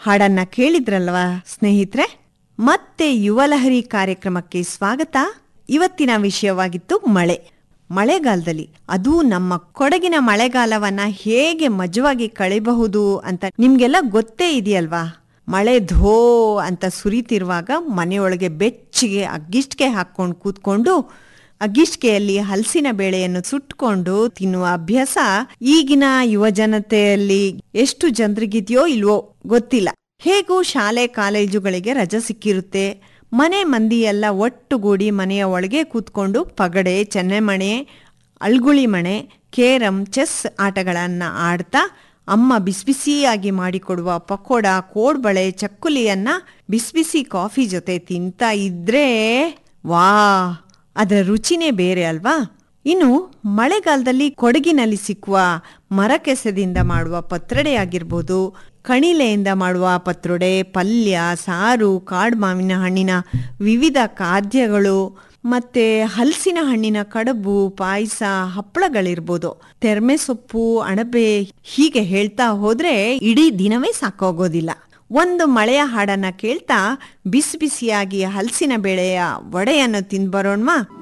ಹಾಡನ್ನ ಕೇಳಿದ್ರಲ್ವಾ ಸ್ನೇಹಿತರೆ ಮತ್ತೆ ಯುವಲಹರಿ ಕಾರ್ಯಕ್ರಮಕ್ಕೆ ಸ್ವಾಗತ ಇವತ್ತಿನ ವಿಷಯವಾಗಿತ್ತು ಮಳೆ ಮಳೆಗಾಲದಲ್ಲಿ ಅದು ನಮ್ಮ ಕೊಡಗಿನ ಮಳೆಗಾಲವನ್ನ ಹೇಗೆ ಮಜವಾಗಿ ಕಳೆಯಬಹುದು ಅಂತ ನಿಮ್ಗೆಲ್ಲ ಗೊತ್ತೇ ಇದೆಯಲ್ವಾ ಮಳೆ ಧೋ ಅಂತ ಸುರಿತಿರುವಾಗ ಮನೆಯೊಳಗೆ ಬೆಚ್ಚಿಗೆ ಅಗ್ಗಿಷ್ಟಿಗೆ ಹಾಕೊಂಡು ಕೂತ್ಕೊಂಡು ಅಗ್ಗಿಷ್ಟಿಗೆಯಲ್ಲಿ ಹಲಸಿನ ಬೇಳೆಯನ್ನು ಸುಟ್ಕೊಂಡು ತಿನ್ನುವ ಅಭ್ಯಾಸ ಈಗಿನ ಯುವ ಜನತೆಯಲ್ಲಿ ಎಷ್ಟು ಜನರಿಗಿದೆಯೋ ಇಲ್ವೋ ಗೊತ್ತಿಲ್ಲ ಹೇಗೂ ಶಾಲೆ ಕಾಲೇಜುಗಳಿಗೆ ರಜೆ ಸಿಕ್ಕಿರುತ್ತೆ ಮನೆ ಮಂದಿ ಎಲ್ಲ ಒಟ್ಟುಗೂಡಿ ಮನೆಯ ಒಳಗೆ ಕೂತ್ಕೊಂಡು ಪಗಡೆ ಚೆನ್ನೆಮಣೆ ಅಳ್ಗುಳಿ ಮಣೆ ಕೇರಂ ಚೆಸ್ ಆಟಗಳನ್ನು ಆಡ್ತಾ ಅಮ್ಮ ಬಿಸಿಬಿಸಿಯಾಗಿ ಮಾಡಿಕೊಡುವ ಪಕೋಡ ಕೋಡ್ಬಳೆ ಚಕ್ಕುಲಿಯನ್ನ ಬಿಸಿಬಿಸಿ ಕಾಫಿ ಜೊತೆ ತಿಂತಾ ಇದ್ರೆ ವಾ ಅದರ ರುಚಿನೇ ಬೇರೆ ಅಲ್ವಾ ಇನ್ನು ಮಳೆಗಾಲದಲ್ಲಿ ಕೊಡಗಿನಲ್ಲಿ ಸಿಕ್ಕುವ ಮರಕೆಸದಿಂದ ಮಾಡುವ ಪತ್ರೊಡೆ ಆಗಿರ್ಬೋದು ಕಣಿಲೆಯಿಂದ ಮಾಡುವ ಪತ್ರೊಡೆ ಪಲ್ಯ ಸಾರು ಕಾಡು ಮಾವಿನ ಹಣ್ಣಿನ ವಿವಿಧ ಖಾದ್ಯಗಳು ಮತ್ತೆ ಹಲಸಿನ ಹಣ್ಣಿನ ಕಡಬು ಪಾಯಸ ಹಪ್ಪಳಗಳಿರ್ಬೋದು ತೆರ್ಮೆ ಸೊಪ್ಪು ಅಣಬೆ ಹೀಗೆ ಹೇಳ್ತಾ ಹೋದ್ರೆ ಇಡೀ ದಿನವೇ ಸಾಕೋಗೋದಿಲ್ಲ ಒಂದು ಮಳೆಯ ಹಾಡನ್ನ ಕೇಳ್ತಾ ಬಿಸಿ ಬಿಸಿಯಾಗಿ ಹಲಸಿನ ಬೇಳೆಯ ವಡೆಯನ್ನು ತಿಂದ್ಬರೋಣ್ವಾ